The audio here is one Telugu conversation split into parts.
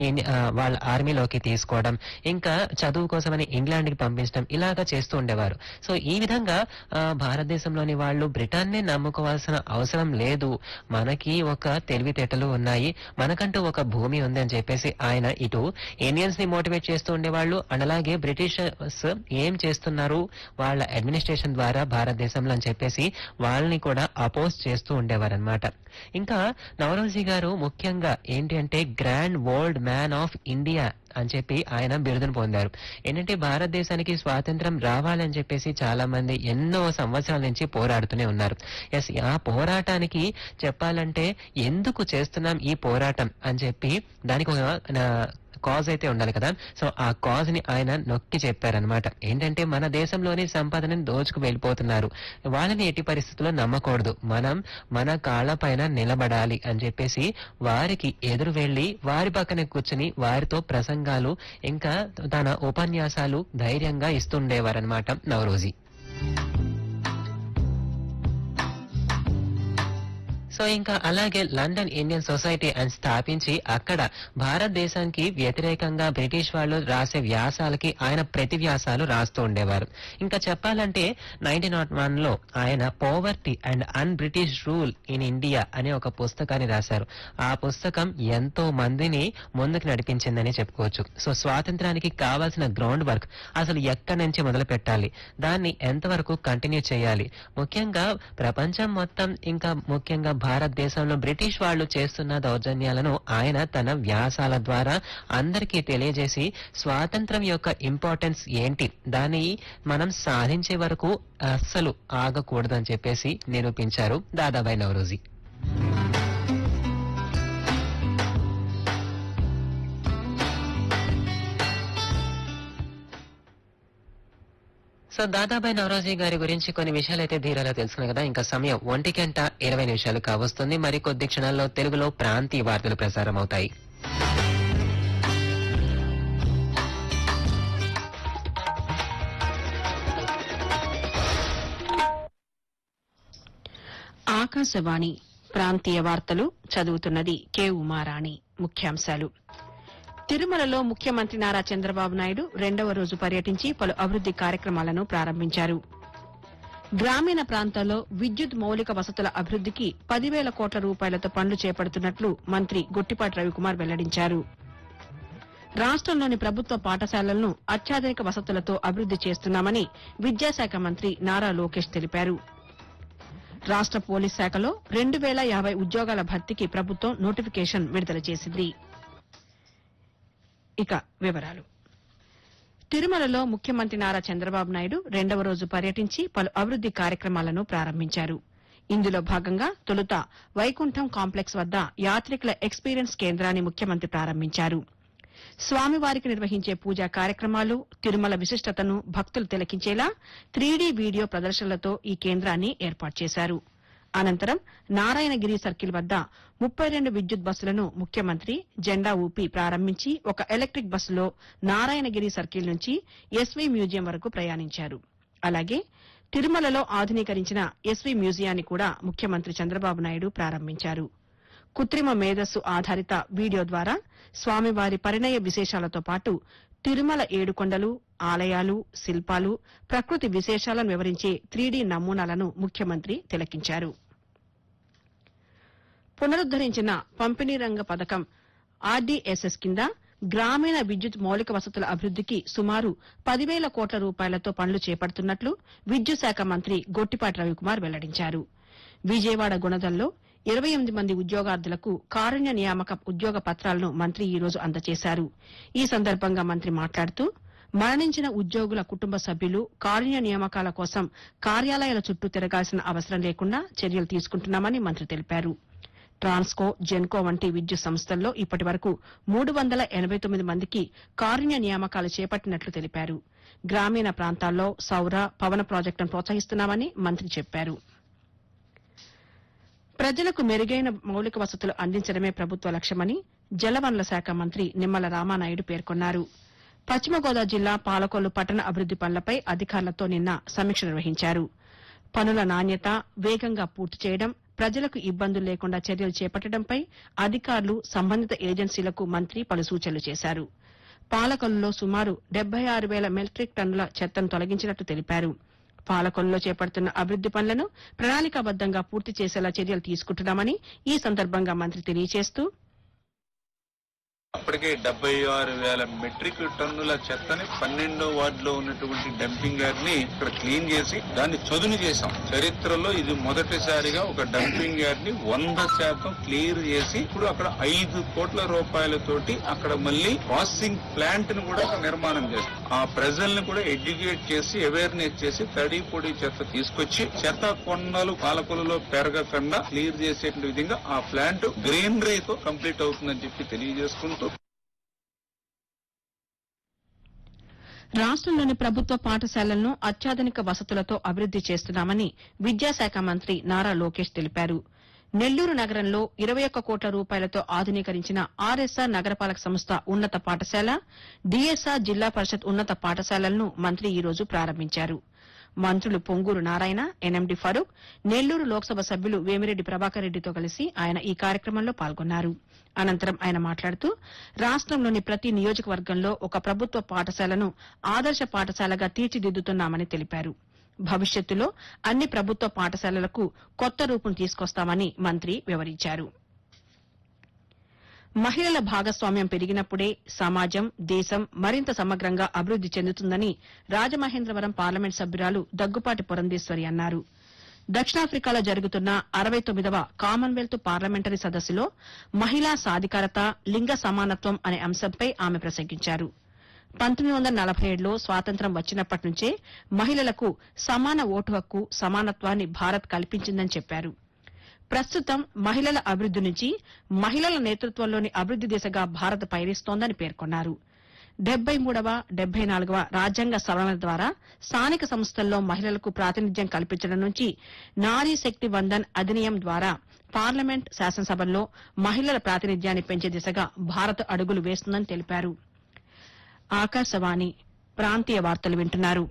ఇన్- ఆ, వాళ్ళ ఆర్మీలోకి తీసుకోవడం ఇంకా చదువు కోసమని ఇంగ్లాండ్ కి పంపించడం ఇలాగా చేస్తూ ఉండేవారు సో ఈ విధంగా ఆ, భారతదేశంలోని వాళ్ళు బ్రిటన్ ని నమ్ముకోవాల్సిన అవసరం లేదు మనకి ఒక తెలివితేటలు ఉన్నాయి మనకంటూ ఒక భూమి ఉంది అని చెప్పేసి ఆయన ఇటు ఇండియన్స్ ని మోటివేట్ చేస్తూ ఉండేవాళ్ళు అండ్ అలాగే బ్రిటిషర్స్ ఏం చేస్తున్నారు వాళ్ళ అడ్మినిస్ట్రేషన్ ద్వారా భారతదేశంలో అని చెప్పేసి వాళ్ళని కూడా అపోజ్ చేస్తూ ఉండేవారు ఇంకా నవరోజీ గారు ముఖ్యంగా ఏంటి అంటే grand world man of India అని చెప్పి ఆయన బిరుదును పొందారు ఏంటంటే భారతదేశానికి స్వాతంత్రం రావాలని చెప్పేసి చాలా మంది ఎన్నో సంవత్సరాల నుంచి పోరాడుతూనే ఉన్నారు ఎస్ ఆ పోరాటానికి చెప్పాలంటే ఎందుకు చేస్తున్నాం ఈ పోరాటం అని చెప్పి దానికి ఒక కాజ్ అయితే ఉండాలి కదా సో ఆ కాజ్ ని ఆయన నొక్కి చెప్పారనమాట ఏంటంటే మన దేశంలోని సంపదని దోచుకు వెళ్ళిపోతున్నారు వాళ్ళని ఎట్టి పరిస్థితుల్లో నమ్మకూడదు మనం మన కాళ్ళ పైన నిలబడాలి అని చెప్పేసి వారికి ఎదురు వెళ్లి వారి పక్కన కూర్చుని వారితో ప్రసంగాలు ఇంకా తన ఉపన్యాసాలు ధైర్యంగా ఇస్తుండేవారనమాట నవరోజీ సో ఇంకా అలాగే లండన్ ఇండియన్ సొసైటీ అని స్థాపించి అక్కడ భారతదేశానికి వ్యతిరేకంగా బ్రిటిష్ వాళ్ళు రాసే వ్యాసాలకి ఆయన ప్రతి వ్యాసాలు రాస్తూ ఉండేవారు ఇంకా చెప్పాలంటే నైన్టీన్ నాట్ వన్ లో ఆయన poverty and un British rule in India అనే ఒక పుస్తకాన్ని రాశారు ఆ పుస్తకం ఎంతో మందిని ముందుకు నడిపించిందని చెప్పుకోవచ్చు సో స్వాతంత్రానికి కావాల్సిన గ్రౌండ్ వర్క్ అసలు ఎక్కడి నుంచి మొదలు పెట్టాలి దాన్ని ఎంతవరకు కంటిన్యూ చేయాలి ముఖ్యంగా ప్రపంచం మొత్తం ఇంకా ముఖ్యంగా భారతదేశంలో బ్రిటిష్ వాళ్ళు చేస్తున్న దౌర్జన్యాలను ఆయన తన వ్యాసాల ద్వారా అందరికీ తెలియజేసి స్వాతంత్రం యొక్క ఇంపార్టెన్స్ ఏంటి దాన్ని మనం సాధించే వరకు అస్సలు ఆగకూడదని చెప్పేసి నిరూపించారు దాదాబాయి నవరోజీ సో దాదాబాయి నవరోజీ గారి గురించి కొన్ని విషయాలు అయితే ధీరలో తెలుసుకున్నాం కదా ఇంకా సమయం ఒంటి గంట ఇరవై నిమిషాలు కావస్తుంది మరి కొద్ది క్షణాల్లో తెలుగులో ప్రాంతీయ వార్తలు ప్రసారం అవుతాయి ఆకాశవాణి ప్రాంతీయ వార్తలు చదువుతున్నది కె ఉమారాణి ముఖ్యాంశాలు తిరుమలలో ముఖ్యమంత్రి నారా చంద్రబాబు నాయుడు రెండవ రోజు పర్యటించి పలు అభివృద్ది కార్యక్రమాలను ప్రారంభించారు గ్రామీణ ప్రాంతాల్లో విద్యుత్ మౌలిక వసతుల అభివృద్దికి పదివేల కోట్ల రూపాయలతో పనులు చేపడుతున్నట్లు మంత్రి గుట్టిపాటి రవికుమార్ వెల్లడించారు రాష్టంలోని ప్రభుత్వ పాఠశాలలను అత్యాధునిక వసతులతో అభివృద్ది చేస్తున్నామని విద్యాశాఖ మంత్రి నారా లోకేష్ తెలిపారు రాష్ట పోలీస్ శాఖలో రెండు వేల యాభై ఉద్యోగాల భర్తీకి ప్రభుత్వం నోటిఫికేషన్ విడుదల చేసింది ఇక వివరాలు తిరుమలలో ముఖ్యమంత్రి నారా చంద్రబాబు నాయుడు రెండవ రోజు పర్యటించి పలు అభివృద్ది కార్యక్రమాలను ప్రారంభించారు ఇందులో భాగంగా తొలుత వైకుంఠం కాంప్లెక్స్ వద్ద యాత్రికుల ఎక్స్పీరియన్స్ కేంద్రాన్ని ముఖ్యమంత్రి ప్రారంభించారు స్వామివారికి నిర్వహించే పూజా కార్యక్రమాలు తిరుమల విశిష్టతను భక్తులు తిలకించేలా త్రీడీ వీడియో ప్రదర్శనలతో ఈ కేంద్రాన్ని ఏర్పాటు చేశారు అనంతరం నారాయణగిరి సర్కిల్ వద్ద ముప్పై రెండు విద్యుత్ బస్సులను ముఖ్యమంత్రి జెండా ఊపి ప్రారంభించి ఒక ఎలక్ట్రిక్ బస్సులో నారాయణగిరి సర్కిల్ నుంచి ఎస్వీ మ్యూజియం వరకు ప్రయాణించారు అలాగే తిరుమలలో ఆధునీకరించిన ఎస్వీ మ్యూజియాన్ని కూడా ముఖ్యమంత్రి చంద్రబాబు నాయుడు ప్రారంభించారు కృత్రిమ మేధస్సు ఆధారిత వీడియో ద్వారా స్వామివారి పరిణయ విశేషాలతో పాటు తిరుమల ఏడుకొండలు ఆలయాలు శిల్పాలు ప్రకృతి విశేషాలను వివరించే త్రీడీ నమూనాలను ముఖ్యమంత్రి తిలకించారు పునరుద్దరించిన పంపిణీ రంగ పథకం ఆర్డీఎస్ఎస్ కింద గ్రామీణ విద్యుత్ మౌలిక వసతుల అభివృద్దికి సుమారు పదివేల కోట్ల రూపాయలతో పనులు చేపడుతున్నట్లు విద్యుత్ శాఖ మంత్రి గొట్టిపాటి రవికుమార్ వెల్లడించారు విజయవాడ గుణదల్లో ఇరవై ఎనిమిది మంది ఉద్యోగార్థులకు కారుణ్య నియామక ఉద్యోగ పత్రాలను మంత్రి ఈ రోజు అందజేశారు ఈ సందర్భంగా మంత్రి మాట్లాడుతూ మరణించిన ఉద్యోగుల కుటుంబ సభ్యులు కారుణ్య నియామకాల కోసం కార్యాలయాల చుట్టూ తిరగాల్సిన అవసరం లేకుండా చర్యలు తీసుకుంటున్నామని మంత్రి తెలిపారు ట్రాన్స్కో జెన్కో వంటి విద్యుత్ సంస్థల్లో ఇప్పటి వరకు మూడు వందల ఎనబై తొమ్మిది మందికి కారుణ్య నియామకాలు చేపట్టినట్లు తెలిపారు గ్రామీణ ప్రాంతాల్లో సౌర పవన ప్రాజెక్టును ప్రోత్సహిస్తున్నామని మంత్రి చెప్పారు ప్రజలకు మెరుగైన మౌలిక వసతులు అందించడమే ప్రభుత్వ లక్ష్యమని జలవనరుల శాఖ మంత్రి నిమ్మల రామానాయుడు పేర్కొన్నారు పశ్చిమ గోదావరి జిల్లా పాలకొల్లు పట్టణ అభివృద్ది పనులపై అధికారులతో నిన్న సమీక్ష నిర్వహించారు పనుల నాణ్యత వేగంగా పూర్తి చేయడం ప్రజలకు ఇబ్బందులు లేకుండా చర్యలు చేపట్టడంపై అధికారులు సంబంధిత ఏజెన్సీలకు మంత్రి పలు సూచనలు చేశారు పాలకొల్లులో సుమారు డెబ్బై ఆరు వేల మెట్రిక్ టన్నుల చెత్తను తొలగించినట్టు తెలిపారు పాలకొల్లులో చేపడుతున్న అభివృద్ది పనులను ప్రణాళికాబద్దంగా పూర్తి చేసేలా చర్యలు తీసుకుంటున్నామని ఈ సందర్భంగా మంత్రి తెలియజేస్తూ అప్పటికే డెబ్బై ఆరు వేల మెట్రిక్ టన్నుల చెత్తని పన్నెండో వార్డులో ఉన్నటువంటి డంపింగ్ యార్డ్ ని ఇక్కడ క్లీన్ చేసి దాన్ని చదును చేశాం చరిత్రలో ఇది మొదటిసారిగా ఒక డంపింగ్ యార్డ్ ని వంద శాతం క్లియర్ చేసి ఇప్పుడు అక్కడ ఐదు కోట్ల రూపాయలతోటి అక్కడ మళ్ళీ ప్రాసెసింగ్ ప్లాంట్ ని కూడా నిర్మాణం చేస్తాం ఆ ప్రజల్ని కూడా ఎడ్యుకేట్ చేసి అవేర్నెస్ చేసి తడి పొడి చెత్త తీసుకొచ్చి చెత్త కొండలు పాలకులలో పెరగకుండా క్లియర్ చేసే విధంగా ఆ ప్లాంట్ గ్రీనరీతో కంప్లీట్ అవుతుందని చెప్పి తెలియజేసుకుంటూ రాష్ట్రంలోని ప్రభుత్వ పాఠశాలలను అత్యాధునిక వసతులతో అభివృద్ది చేస్తున్నామని విద్యాశాఖ మంత్రి నారా లోకేష్ తెలిపారు నెల్లూరు నగరంలో ఇరవై ఒక్క కోట్ల రూపాయలతో ఆధునీకరించిన ఆర్ఎస్ఆర్ నగరపాలక సంస్థ ఉన్నత పాఠశాల డీఎస్ఆర్ జిల్లా పరిషత్ ఉన్నత పాఠశాలలను మంత్రి ఈ రోజు ప్రారంభించారు మంత్రులు పొంగూరు నారాయణ ఎన్ఎండి ఫరూక్ నెల్లూరు లోక్సభ సభ్యులు వేమిరెడ్డి ప్రభాకర్ రెడ్డితో కలిసి ఆయన ఈ కార్యక్రమంలో పాల్గొన్నారు అనంతరం ఆయన మాట్లాడుతూ రాష్ట్రంలోని ప్రతి నియోజకవర్గంలో ఒక ప్రభుత్వ పాఠశాలను ఆదర్శ పాఠశాలగా తీర్చిదిద్దుతున్నామని తెలిపారు భవిష్యత్తులో అన్ని ప్రభుత్వ పాఠశాలలకు కొత్త రూపం తీసుకొస్తామని మంత్రి వివరించారు మహిళల భాగస్వామ్యం పెరిగినప్పుడే సమాజం దేశం మరింత సమగ్రంగా అభివృద్ది చెందుతుందని రాజమహేంద్రవరం పార్లమెంట్ సభ్యురాలు దగ్గుపాటి పురంధేశ్వరి అన్నారు దక్షిణాఫ్రికాలో జరుగుతున్న అరవై తొమ్మిదవ కామన్వెల్త్ పార్లమెంటరీ సదస్సులో మహిళా సాధికారత లింగ సమానత్వం అనే అంశంపై ఆమె ప్రసంగించారు పంతొమ్మిది వందల నలభై ఏడులో స్వాతంత్ర్యం వచ్చినప్పటి నుంచే మహిళలకు సమాన ఓటు హక్కు సమానత్వాన్ని భారత్ కల్పించిందని చెప్పారు ప్రస్తుతం మహిళల అభివృద్ది నుంచి మహిళల నేతృత్వంలోని అభివృద్ది దిశగా భారత్ పయనిస్తోందని పేర్కొన్నారు డెబ్బై మూడవ డెబ్బై నాలుగవ రాజ్యాంగ సవరణ ద్వారా స్థానిక సంస్థల్లో మహిళలకు ప్రాతినిధ్యం కల్పించడం నుంచి నారీ శక్తి వందన్ అధినియం ద్వారా పార్లమెంట్ శాసనసభల్లో మహిళల ప్రాతినిధ్యాన్ని పెంచే దిశగా భారత్ అడుగులు వేస్తుందని తెలిపారు ఆకాశవాణి ప్రాంతీయ వార్తలు వింటున్నారు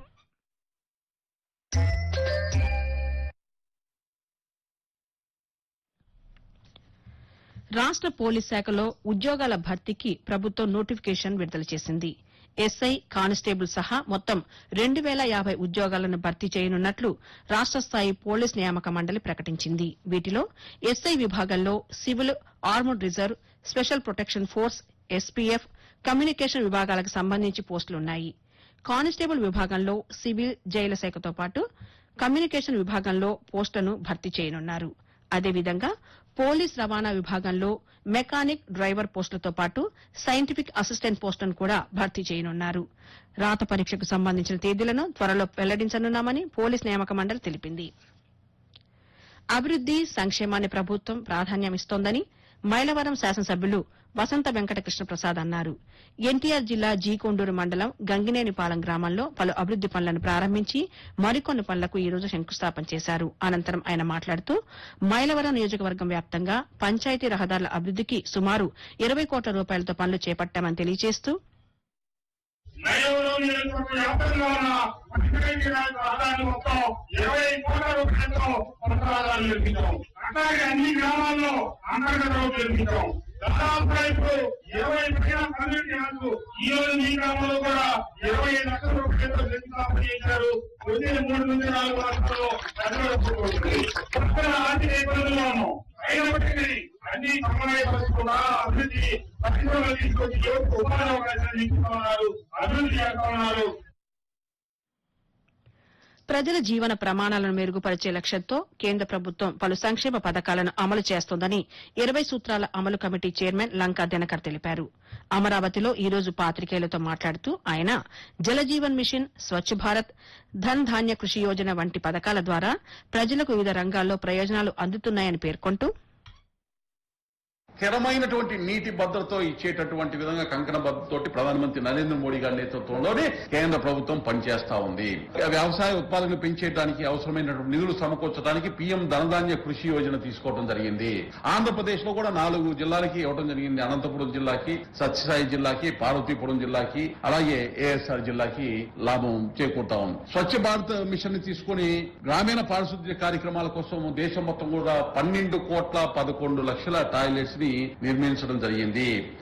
రాష్ట పోలీస్ శాఖలో ఉద్యోగాల భర్తీకి ప్రభుత్వం నోటిఫికేషన్ విడుదల చేసింది ఎస్ఐ కానిస్టేబుల్ సహా మొత్తం రెండు వేల యాభై ఉద్యోగాలను భర్తీ చేయనున్నట్లు రాష్ట స్థాయి పోలీస్ నియామక మండలి ప్రకటించింది వీటిలో ఎస్ఐ విభాగంలో civil armed reserve special protection force SPF communication విభాగాలకు సంబంధించి పోస్టులున్నాయి కానిస్టేబుల్ విభాగంలో సివిల్ జైల శాఖతో పాటు కమ్యూనికేషన్ విభాగంలో పోస్టులను భర్తీ చేయనున్నారు అదేవిధంగా పోలీస్ రవాణా విభాగంలో మెకానిక్ డ్రైవర్ పోస్టులతో పాటు సైంటిఫిక్ అసిస్టెంట్ పోస్టులను కూడా భర్తీ చేయనున్నారు రాత పరీక్షకు సంబంధించిన తేదీలను త్వరలో వెల్లడించనున్నామని పోలీస్ నియామక మండలి తెలిపింది అభివృద్ది సంక్షేమాన్ని ప్రభుత్వం ప్రాధాన్యమిస్తోందని మైలవరం శాసనసభ్యులు వసంత వెంకట కృష్ణప్రసాద్ అన్నారు ఎన్టీఆర్ జిల్లా జీకొండూరు మండలం గంగినేనిపాలెం గ్రామంలో పలు అభివృద్ది పనులను ప్రారంభించి మరికొన్ని పనులకు ఈ రోజు శంకుస్థాపన చేశారు అనంతరం ఆయన మాట్లాడుతూ మైలవరం నియోజకవర్గం వ్యాప్తంగా పంచాయతీ రహదారుల అభివృద్దికి సుమారు ఇరవై కోట్ల రూపాయలతో పనులు చేపట్టామని తెలియజేస్తూ నగరంలో నియోజకవర్గ వ్యాప్తంగా ఉన్న పంచాయతీ రాజ్ ఆదాయం మొత్తం ఇరవై కోట్ల రూపాయలతో పథకాలు నిర్మించాం అట్లాగే అన్ని గ్రామాల్లో అంతర్గత రోడ్లు నిర్మించాం దాదాపుగా ఇప్పుడు ఇరవై పైన కమ్యూనిటీ హాల్స్ ఈ రోజు మీ గ్రామంలో కూడా ఇరవై లక్షల రూపాయలతో శంకుస్థాపన చేశారు వచ్చే మూడు నుంచి నాలుగు మాసాల్లో నెరవేర్చుకుంటుంది పక్కన ఆర్థిక ఇబ్బందుల్లో ఉన్నాం అయినప్పటికీ అన్ని సమన్వయపరుచుకున్నా అభివృద్ధి పరిశ్రమలు తీసుకొచ్చి యువతకు ఉపాధి అవకాశాలు ఇస్తూ ఉన్నారు అభివృద్ధి చేస్తా ఉన్నారు ప్రజల జీవన ప్రమాణాలను మెరుగుపరిచే లక్ష్యంతో కేంద్ర ప్రభుత్వం పలు సంక్షేమ పథకాలను అమలు చేస్తోందని ఇరవై సూత్రాల అమలు కమిటీ చైర్మన్ లంకా దినకర్ తెలిపారు అమరావతిలో ఈ రోజు పాతికేయులతో మాట్లాడుతూ ఆయన జలజీవన్ మిషన్ స్వచ్ఛ భారత్ ధన్ ధాన్య కృషి యోజన వంటి పథకాల ద్వారా ప్రజలకు వివిధ రంగాల్లో ప్రయోజనాలు అందుతున్నాయని పేర్కొంటూ స్థిరమైనటువంటి నీటి భద్రత ఇచ్చేటటువంటి విధంగా కంకణ భద్రతతోటి ప్రధానమంత్రి నరేంద్ర మోడీ గారి నేతృత్వంలోనే కేంద్ర ప్రభుత్వం పనిచేస్తా ఉంది వ్యవసాయ ఉత్పాదనలు పెంచేయడానికి అవసరమైనటువంటి నిధులు సమకూర్చడానికి పీఎం ధనధాన్య కృషి యోజన తీసుకోవడం జరిగింది ఆంధ్రప్రదేశ్ లో కూడా నాలుగు జిల్లాలకి ఇవ్వడం జరిగింది అనంతపురం జిల్లాకి సత్యసాయి జిల్లాకి పార్వతీపురం జిల్లాకి అలాగే ఏఎస్ఆర్ జిల్లాకి లాభం చేకూరుతా ఉంది స్వచ్ఛ భారత్ మిషన్ ని తీసుకుని గ్రామీణ పారిశుద్ధ్య కార్యక్రమాల కోసం దేశం మొత్తం కూడా పన్నెండు కోట్ల పదకొండు లక్షల టాయిలెట్స్ ని నిర్మించడం జరిగింది